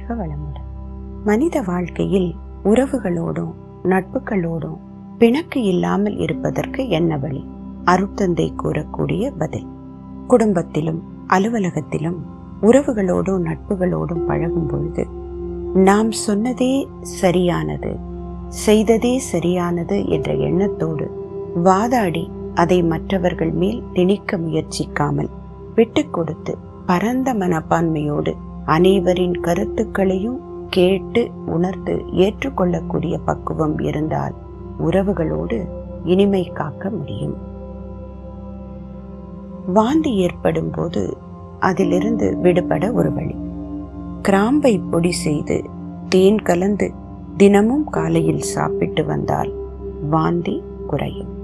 வாழ்க வளமுடன் மனித வாழ்க்கையில் உறவுகளோடும் நட்புகளோடும் பிணக்கு இல்லாமல் இருப்பதற்கு என்ன வழி அருட்தந்தை கூறக்கூடிய பதில் குடும்பத்திலும் அலுவலகத்திலும் உறவுகளோடும் நட்புகளோடும் பழகும் பொழுது நாம் சொன்னதே சரியானது செய்ததே சரியானது என்ற எண்ணத்தோடு வாதாடி அதை மற்றவர்கள் மேல் திணிக்க முயற்சிக்காமல் விட்டு கொடுத்து பரந்த மனப்பான்மையோடு அனைவரின் கருத்துக்களையும் கேட்டு உணர்ந்து ஏற்றுக்கொள்ளக்கூடிய பக்குவம் இருந்தால் உறவுகளோடு இனிமை காக்க முடியும் வாந்தி ஏற்படும் போது அதிலிருந்து விடுபட ஒரு வழி கிராம்பை பொடி செய்து தேன் கலந்து தினமும் காலையில் சாப்பிட்டு வந்தால் வாந்தி குறையும்